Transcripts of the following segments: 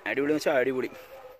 അടിപൊളി എന്ന് വെച്ചാൽ അടിപൊളി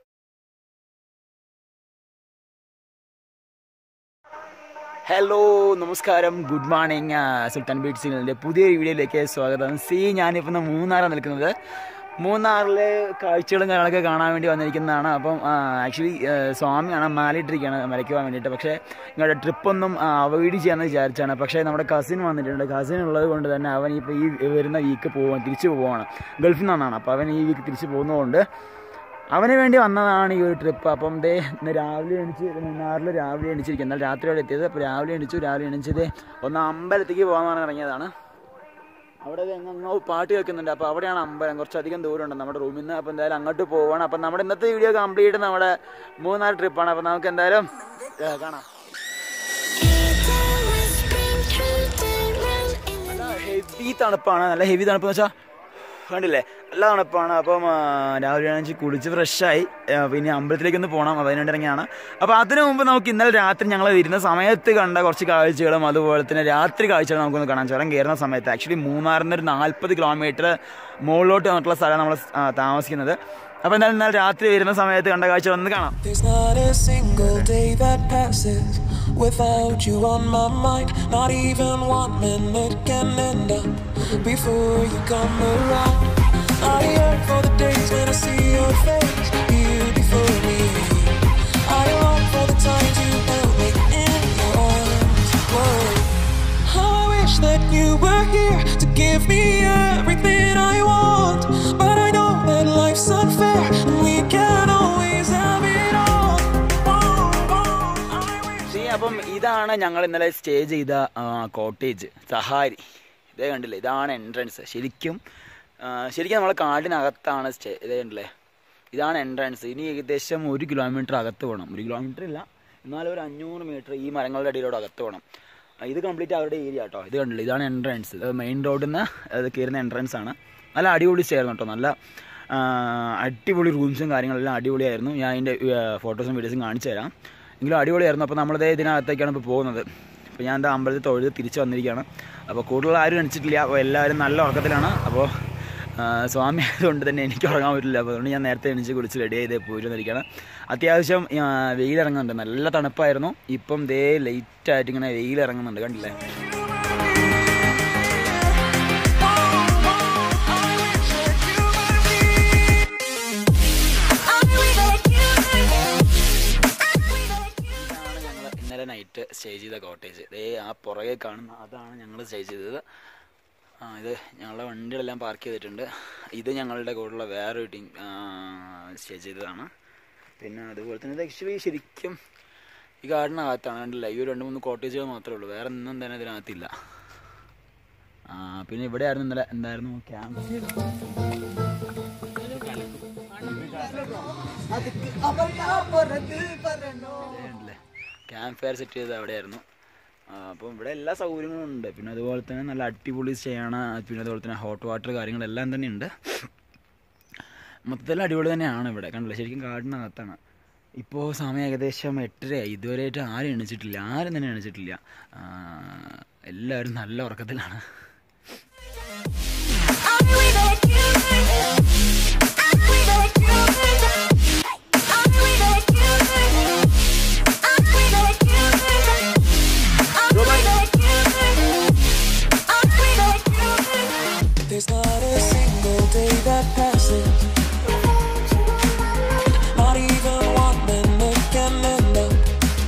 ഹലോ നമസ്കാരം ഗുഡ് മോർണിംഗ് സുൽത്താൻ ബീറ്റ് സിഗ്നലിൻ്റെ പുതിയ വീഡിയോയിലേക്ക് സ്വാഗതം സി ഞാനിപ്പോൾ ഇന്ന് മൂന്നാറാണ് നിൽക്കുന്നത് മൂന്നാറിലെ കാഴ്ചകളും കാര്യങ്ങളൊക്കെ കാണാൻ വേണ്ടി വന്നിരിക്കുന്നതാണ് അപ്പം ആക്ച്വലി സ്വാമിയാണ് മാലയിട്ടിരിക്കുകയാണ് മലയ്ക്ക് പോകാൻ വേണ്ടിയിട്ട് പക്ഷേ നിങ്ങളുടെ ട്രിപ്പൊന്നും അവോയ്ഡ് ചെയ്യാമെന്ന് വിചാരിച്ചാണ് പക്ഷേ നമ്മുടെ കസിൻ വന്നിട്ടുണ്ട് കസിൻ ഉള്ളത് കൊണ്ട് തന്നെ അവൻ ഇപ്പോൾ ഈ വരുന്ന വീക്ക് പോവാൻ തിരിച്ചു പോവാണ് ഗൾഫിൽ നിന്നാണ് അപ്പോൾ അവൻ ഈ വീക്ക് തിരിച്ചു പോകുന്നതുകൊണ്ട് അവന് വേണ്ടി വന്നതാണ് ഈ ഒരു ട്രിപ്പ് അപ്പം ദേ ഇന്ന് രാവിലെ എണിച്ച് മൂന്നാറിൽ രാവിലെ എണിച്ചിരിക്കും എന്നാൽ രാത്രിയോടെ എത്തിയത് അപ്പോൾ രാവിലെ എണിച്ചു രാവിലെ എണിച്ചത് ഒന്ന് അമ്പലത്തേക്ക് പോകാൻ പറഞ്ഞ് ഇറങ്ങിയതാണ് അവിടെ എങ്ങോ പാട്ട് കേൾക്കുന്നുണ്ട് അപ്പോൾ അവിടെയാണ് അമ്പലം കുറച്ചധികം ദൂരമുണ്ട് നമ്മുടെ റൂമിൽ നിന്ന് അപ്പോൾ എന്തായാലും അങ്ങോട്ട് പോവാണ് അപ്പം നമ്മുടെ ഇന്നത്തെ വീഡിയോ കംപ്ലീറ്റ് നമ്മുടെ മൂന്നാർ ട്രിപ്പാണ് അപ്പോൾ നമുക്ക് എന്തായാലും ഏ, കാണാം നല്ല ഹെവി തണുപ്പാണ് നല്ല ഹെവി തണുപ്പ് എന്ന് വെച്ചാൽ കണ്ടില്ലേ നല്ല തണുപ്പാണ് അപ്പം ആ, രാവിലെ ആണെങ്കിൽ കുളിച്ച് ഫ്രഷായി പിന്നെ അമ്പലത്തിലേക്ക് ഒന്ന് പോകണം അപ്പോൾ അതിനുവേണ്ടി ഇറങ്ങിയാണ് അപ്പോൾ അതിനു മുമ്പ് നമുക്ക് ഇന്നലെ രാത്രി ഞങ്ങൾ വരുന്ന സമയത്ത് കണ്ട കുറച്ച് കാഴ്ചകളും അതുപോലെ തന്നെ രാത്രി കാഴ്ചകളും നമുക്കൊന്ന് കാണാൻ ചുരം കയറുന്ന സമയത്ത് ആക്ച്വലി മൂന്നാറിൽ നിന്ന് ഒരു നാൽപ്പത് കിലോമീറ്റർ മുകളിലോട്ട് വന്നിട്ടുള്ള സ്ഥലം നമ്മൾ താമസിക്കുന്നത് അപ്പോൾ എന്തായാലും ഇന്നലെ രാത്രി വരുന്ന സമയത്ത് കണ്ട കാഴ്ച ഒന്ന് കാണാം There's not a single day that passes without you on my mind. Not even one minute can end up before you come around. I yearn for the days when I see your face here before me. I long for the times you held me in your arms. Whoa. How I wish that you were here to give me everything I want. But I know that life's unfair and we can't always have it all. Oh, oh, I wish. See, അപ്പം ഇതാണ് ഞങ്ങൾ ഇന്നലെ stay ചെയ്ത cottage Sahari ഇതേ കണ്ടില്ലേ ഇതാണ് entrance ശരിക്കും ആ, ശരിക്കും നമ്മളെ കാടിനകത്താണ് സ്റ്റേ ഇതേ കണ്ടില്ലേ ഇതാണ് എൻട്രൻസ് ഇനി ഏകദേശം ഒരു കിലോമീറ്റർ അകത്ത് പോകണം ഒരു കിലോമീറ്റർ ഇല്ല എന്നാലും ഒരു അഞ്ഞൂറ് മീറ്റർ ഈ മരങ്ങളുടെ അടിയിലൂടെ അകത്ത് പോകണം ആ, ഇത് കംപ്ലീറ്റ് അവരുടെ ഏരിയ കേട്ടോ ഇത് കണ്ടില്ലേ ഇതാണ് എൻട്രൻസ് മെയിൻ റോഡിൽ നിന്ന് അത് കയറുന്ന എൻട്രൻസ് ആണ് നല്ല അടിപൊളി സ്റ്റേ ആയിരുന്നു കേട്ടോ നല്ല ആ, അടിപൊളി റൂംസും കാര്യങ്ങളെല്ലാം അടിപൊളിയായിരുന്നു ഞാൻ അതിൻ്റെ ഫോട്ടോസും വീഡിയോസും കാണിച്ചു തരാം എങ്കിലും അടിപൊളിയായിരുന്നു അപ്പോൾ നമ്മളിതേ ഇതിനകത്തേക്കാണ് ഇപ്പോൾ പോകുന്നത് അപ്പോൾ ഞാൻ എന്താ അമ്പലത്തിൽ തൊഴുത് തിരിച്ചു വന്നിരിക്കുകയാണ് അപ്പോൾ കൂടുതൽ ആരും എണിച്ചിട്ടില്ല അപ്പോൾ എല്ലാവരും നല്ല ഉറക്കത്തിലാണ് അപ്പോൾ ആ, സ്വാമി ആയതുകൊണ്ട് തന്നെ എനിക്ക് ഉറങ്ങാൻ പറ്റില്ല അപ്പോൾ അതുകൊണ്ട് ഞാൻ നേരത്തെ എണിച്ച് കുളിച്ച് റെഡി ചെയ്ത് പോയിരുന്നിരിക്കുകയാണ് അത്യാവശ്യം ആ, വെയിലിറങ്ങുന്നുണ്ട് നല്ല തണുപ്പായിരുന്നു ഇപ്പം ദേ ലേറ്റായിട്ട് ഇങ്ങനെ വെയിലിറങ്ങുന്നുണ്ട് കണ്ടില്ലേ ഇതാണ് ഞങ്ങൾ ഇന്നലെ നൈറ്റ് സ്റ്റേ ചെയ്ത കോട്ടേജ് ദേ ആ പുറകെ കാണുന്ന അതാണ് ഞങ്ങൾ സ്റ്റേ ചെയ്തത് ആ ഇത് ഞങ്ങളുടെ വണ്ടികളെല്ലാം പാർക്ക് ചെയ്തിട്ടുണ്ട് ഇത് ഞങ്ങളുടെ കൂടെയുള്ള വേറൊരു ടീം സ്റ്റേ ചെയ്തതാണ് പിന്നെ അതുപോലെ തന്നെ ഇത് ആക്ച്വലി ശരിക്കും ഈ കാടിനകത്താണ് കണ്ടില്ല ഈ ഒരു രണ്ട് മൂന്ന് കോട്ടേജുകൾ മാത്രമേ ഉള്ളൂ വേറെ ഒന്നും തന്നെ ഇതിനകത്തില്ല ആ, പിന്നെ ഇവിടെ ആയിരുന്നു ഇന്നലെ എന്തായിരുന്നു ക്യാമ്പ് ക്യാമ്പ് ഫയർ സെറ്റ് ചെയ്തത് അവിടെയായിരുന്നു ആ, അപ്പം ഇവിടെ എല്ലാ സൗകര്യങ്ങളും ഉണ്ട് പിന്നെ അതുപോലെ തന്നെ നല്ല അടിപൊളി സ്റ്റേ ആണ് പിന്നെ അതുപോലെ തന്നെ ഹോട്ട് വാട്ടർ കാര്യങ്ങളെല്ലാം തന്നെ ഉണ്ട് മൊത്തത്തിൽ അടിപൊളി തന്നെയാണ് ഇവിടെ കണ്ടില്ല ശരിക്കും കാടിനകത്താണ് ഇപ്പോൾ സമയം ഏകദേശം എട്ടരയായി ഇതുവരെയായിട്ട് ആരും എണിച്ചിട്ടില്ല ആരും തന്നെ എണിച്ചിട്ടില്ല ആ, എല്ലാവരും നല്ല ഉറക്കത്തിലാണ് There's not a single day that passes. Not even one minute can end up.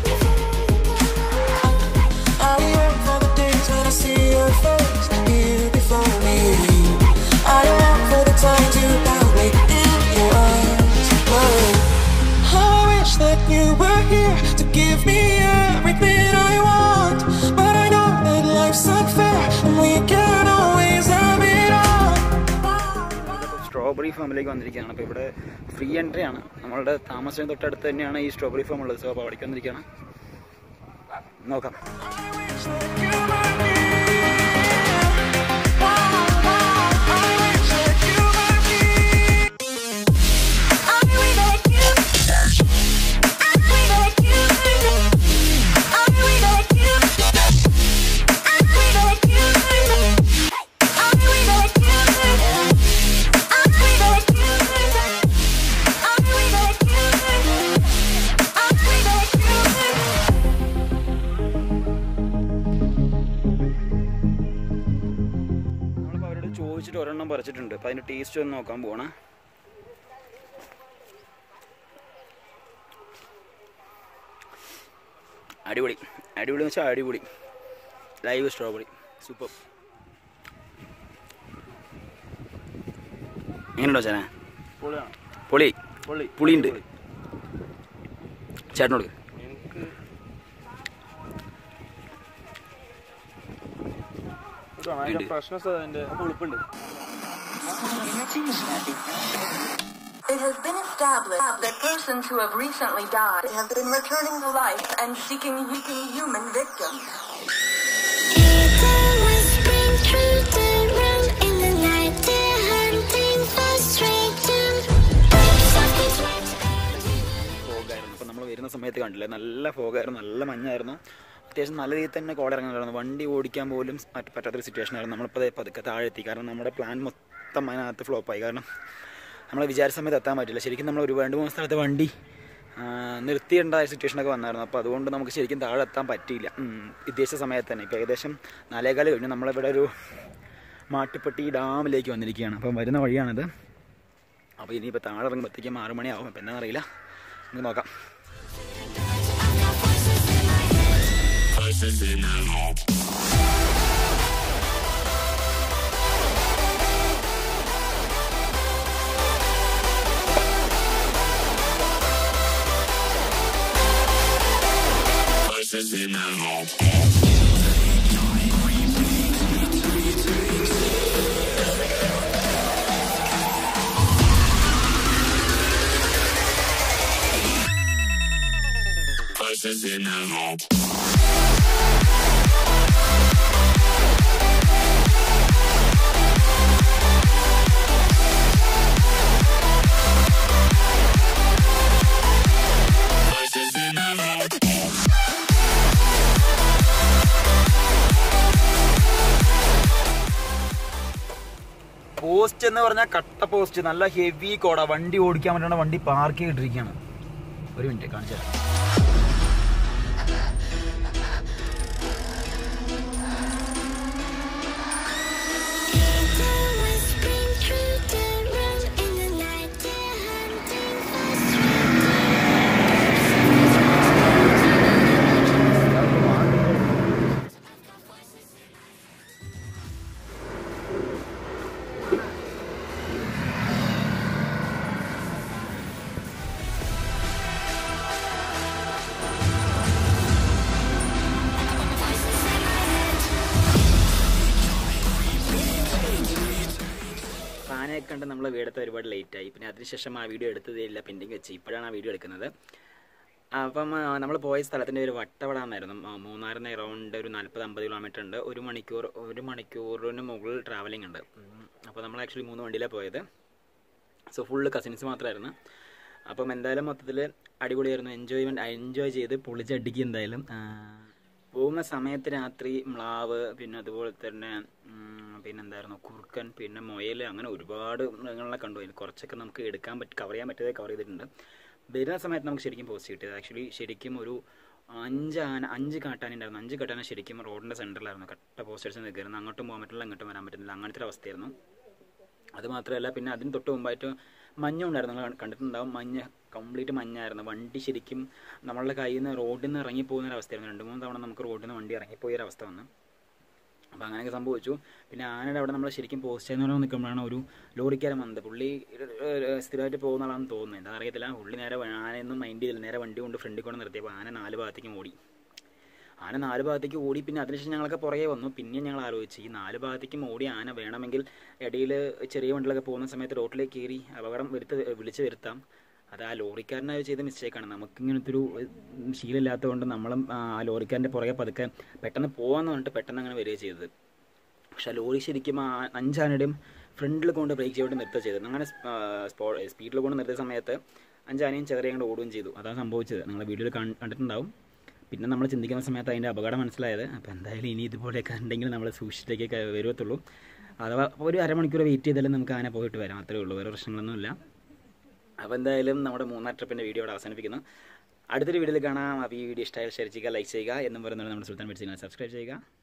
I yearn for the days when I see your face here before me. I long for the times you held me in your arms. Whoa. How I wish that you were here to give me everything I want. But I know that life's unfair and we can't always have it all. Strawberry ഫാമിലേക്ക് വന്നിരിക്കുകയാണ് അപ്പോൾ ഇവിടെ free entry ആണ് നമ്മളുടെ താമസം തൊട്ടടുത്ത് തന്നെയാണ് ഈ സ്ട്രോബെറി ഫാം ഉള്ളത് സോ അപ്പോൾ അവിടേക്ക് വന്നിരിക്കുകയാണ് നോക്കാം ചോദിച്ചിട്ട് ഒരെണ്ണം പറിച്ചിട്ടുണ്ട് അപ്പോൾ അതിൻ്റെ ടേസ്റ്റ് ഒന്ന് നോക്കാൻ പോകണേ അടിപൊളി അടിപൊളി എന്ന് വെച്ചാൽ അടിപൊളി ലൈവ് സ്ട്രോബെറി സൂപ്പർ എങ്ങനെയുണ്ടോ ചേന പൊളിയാണ് പൊളി പൊളി പുളിയുണ്ട് ചേട്ടനോട് എനിക്ക് ഇതാണ് അതിന്റെ ഉണ്ട്. ഫ്രഷ്നെസ് അതിന്റെ ഉളുപ്പുണ്ട് It has been established that persons who have recently died have been returning to life and seeking, seeking human victims. Eagle whispering through the room in the night, they're hunting for strength. Softly towards ഫോഗായിരുന്നു അപ്പോൾ നമ്മൾ വരുന്ന സമയത്ത് കണ്ടില്ലേ നല്ല ഫോഗായിരുന്നു നല്ല മഞ്ഞായിരുന്നു അത്യാവശ്യം നല്ല രീതിയിൽ തന്നെ കോട ഇറങ്ങുന്നുണ്ടായിരുന്നു വണ്ടി ഓടിക്കാൻ പോലും മറ്റ് പറ്റാത്തൊരു സിറ്റുവേഷൻ ആയിരുന്നു നമ്മളിപ്പോൾ ദേ പതുക്കെ താഴെ എത്തി കാരണം നമ്മുടെ പ്ലാൻ മൊത്തം അതിനകത്ത് ഫ്ലോപ്പായി കാരണം നമ്മൾ വിചാരിച്ച സമയത്ത് എത്താൻ പറ്റില്ല ശരിക്കും നമ്മൾ ഒരു രണ്ട് മൂന്ന് സ്ഥലത്ത് വണ്ടി ആ, നിർത്തിയിട്ടുണ്ടായ സിറ്റുവേഷനൊക്കെ വന്നായിരുന്നു അപ്പോൾ അതുകൊണ്ട് നമുക്ക് ശരിക്കും താഴെ എത്താൻ പറ്റിയില്ല ഉം, ഉദ്ദേശിച്ച സമയത്ത് തന്നെ ഇപ്പോൾ ഏകദേശം നാലേകാല് കഴിഞ്ഞു നമ്മളിവിടെ ഒരു മാട്ടുപ്പെട്ടി ഡാമിലേക്ക് വന്നിരിക്കുകയാണ് അപ്പം വരുന്ന വഴിയാണിത് അപ്പോൾ ഇനിയിപ്പോൾ താഴെ ഇറങ്ങുമ്പോഴത്തേക്കും ആറ് മണിയാവും അപ്പം എന്താണെന്നറിയില്ല നമുക്ക് നോക്കാം പോസ്റ്റ് എന്ന് പറഞ്ഞാൽ കട്ട പോസ്റ്റ് നല്ല ഹെവി കോട വണ്ടി ഓടിക്കാൻ പറ്റുന്ന വണ്ടി പാർക്ക് ചെയ്തിട്ടിരിക്കുകയാണ് ഒരു മിനിറ്റ് കാണിച്ചു തരാം Eagle whispering through the room in the night, they're hunting for strength. ആനയൊക്കെ കണ്ട് നമ്മൾ വീടത്തെ ഒരുപാട് ലേറ്റായി പിന്നെ അതിനുശേഷം ആ വീഡിയോ എടുത്തതേയില്ല പെൻഡിങ് വെച്ച് ഇപ്പോഴാണ് ആ വീഡിയോ എടുക്കുന്നത് അപ്പം നമ്മൾ പോയ സ്ഥലത്തിൻ്റെ ഒരു വട്ടവട എന്നായിരുന്നു ആ, മൂന്നാറിന് അറൗണ്ട് ഒരു നാൽപ്പത് അമ്പത് കിലോമീറ്റർ ഉണ്ട് ഒരു മണിക്കൂർ ഒരു മണിക്കൂറിന് മുകളിൽ ട്രാവലിംഗ് ഉണ്ട് അപ്പോൾ നമ്മൾ ആക്ച്വലി മൂന്ന് വണ്ടിയിലാണ് പോയത് സോ ഫുള്ള് കസിൻസ് മാത്രമായിരുന്നു അപ്പം എന്തായാലും മൊത്തത്തിൽ അടിപൊളിയായിരുന്നു എൻജോയ്മെൻറ്റ് എൻജോയ് ചെയ്ത് പൊളിച്ചടിക്കുക എന്തായാലും ആ, പോകുന്ന സമയത്ത് രാത്രി മ്ലാവ് പിന്നെ അതുപോലെ തന്നെ ഉം, പിന്നെന്തായിരുന്നു കുറുക്കൻ പിന്നെ മുയൽ അങ്ങനെ ഒരുപാട് മൃഗങ്ങളെ കണ്ടു അതിൽ കുറച്ചൊക്കെ നമുക്ക് എടുക്കാൻ പറ്റും കവർ ചെയ്യാൻ പറ്റിയത് കവർ ചെയ്തിട്ടുണ്ട് വരുന്ന സമയത്ത് നമുക്ക് ശരിക്കും പോസ്റ്റ് കിട്ടിയത് ആക്ച്വലി ശരിക്കും ഒരു അഞ്ച് ആന അഞ്ച് കാട്ടാനുണ്ടായിരുന്നു അഞ്ച് കാട്ടാന ശരിക്കും റോഡിൻ്റെ സെൻറ്ററിലായിരുന്നു കട്ട പോസ്റ്റേഴ്സ് നിൽക്കുന്നത് അങ്ങോട്ടും പോകാൻ പറ്റില്ല ഇങ്ങോട്ടും വരാൻ പറ്റുന്നില്ല അങ്ങനത്തെ ഒരു അവസ്ഥയായിരുന്നു അത് മാത്രമല്ല പിന്നെ അതിന് തൊട്ട് മുമ്പായിട്ട് മഞ്ഞുണ്ടായിരുന്നു നിങ്ങൾ കണ്ടിട്ടുണ്ടാവും മഞ്ഞ് കംപ്ലീറ്റ് മഞ്ഞായിരുന്നു വണ്ടി ശരിക്കും നമ്മളുടെ കയ്യിൽ നിന്ന് റോഡിൽ നിന്ന് ഇറങ്ങി പോകുന്ന ഒരു അവസ്ഥയായിരുന്നു രണ്ട് മൂന്ന് തവണ നമുക്ക് റോഡിൽ നിന്ന് വണ്ടി ഇറങ്ങിപ്പോയ ഒരു അവസ്ഥ വന്നു അപ്പോൾ അങ്ങനെയൊക്കെ സംഭവിച്ചു പിന്നെ ആനയുടെ അവിടെ നമ്മൾ ശരിക്കും പോസ്റ്റ് ചെയ്യുന്ന നിൽക്കുമ്പോഴാണ് ഒരു ലോറിക്കാരൻ വന്നത് പുള്ളി ഏഹ്, സ്ഥിരമായിട്ട് പോകുന്ന ആളാണെന്ന് തോന്നുന്നത് എന്താ അറിയത്തില്ല പുള്ളി നേരെ വ- ആനയൊന്നും മൈൻഡ് ചെയ്തില്ല നേരെ വണ്ടി കൊണ്ട് ഫ്രണ്ടിൽ കൊണ്ട് നിർത്തിയപ്പോൾ ആന നാല് ഭാഗത്തേക്കും ഓടി ആന നാല് ഭാഗത്തേക്ക് ഓടി പിന്നെ അതിനുശേഷം ഞങ്ങളൊക്കെ പുറകെ വന്നു പിന്നെ ഞങ്ങൾ ആലോചിച്ച് ഈ നാല് ഭാഗത്തേക്കും ഓടി ആന വേണമെങ്കിൽ ഇടയിൽ ചെറിയ വണ്ടികളൊക്കെ പോകുന്ന സമയത്ത് റോട്ടിലേക്ക് കയറി അപകടം വരുത്ത് വിളിച്ച് വരുത്താം അത് ആ ലോറിക്കാരനായി ചെയ്ത മിസ്റ്റേക്കാണ് നമുക്ക് ഇങ്ങനത്തെ ഒരു ഉം, ശീലമില്ലാത്തതുകൊണ്ട് നമ്മളും ആ ആ ലോറിക്കാരൻ്റെ പുറകെ പതുക്കെ പെട്ടെന്ന് പോകാമെന്ന് പറഞ്ഞിട്ട് പെട്ടെന്ന് അങ്ങനെ വരിക ചെയ്തത് പക്ഷെ ആ ലോറി ശരിക്കും ആ അഞ്ചാനയുടെയും ഫ്രണ്ടിൽ കൊണ്ട് ബ്രേക്ക് ചെയ്തിട്ട് നിർത്തുക ചെയ്തത് അങ്ങനെ സ്പോ സ്പീഡിൽ കൊണ്ട് നിർത്തിയ സമയത്ത് അഞ്ചാനയും ചെറിയ കൊണ്ട് ഓടുകയും ചെയ്തു അതാണ് സംഭവിച്ചത് നിങ്ങൾ വീഡിയോയിൽ കണ്ടിട്ടുണ്ടാവും പിന്നെ നമ്മൾ ചിന്തിക്കുന്ന സമയത്ത് അതിൻ്റെ അപകടം മനസ്സിലായത് അപ്പോൾ എന്തായാലും ഇനി ഇതുപോലെയൊക്കെ ഉണ്ടെങ്കിൽ നമ്മൾ സൂക്ഷിച്ചിട്ടേക്ക് വരുവത്തുള്ളൂ അഥവാ ഒരു അരമണിക്കൂർ വെയിറ്റ് ചെയ്താലും നമുക്ക് ആന പോയിട്ട് വരാം അത്രേ ഉള്ളൂ വേറെ പ്രശ്നങ്ങളൊന്നുമില്ല അപ്പോൾ എന്തായാലും നമ്മുടെ മൂന്നാം ട്രിപ്പിൻ്റെ വീഡിയോ ഇവിടെ അവസാനിപ്പിക്കുന്നു അടുത്തൊരു വീഡിയോയിൽ കാണാം അപ്പോൾ ഈ വീഡിയോ ഇഷ്ടമായ ഷെയർ ചെയ്യുക ലൈക്ക് ചെയ്യുക എന്നും പറയുന്നത് നമ്മുടെ സുൽത്താൻ വീഡിയോ സബ്സ്ക്രൈബ് ചെയ്യുക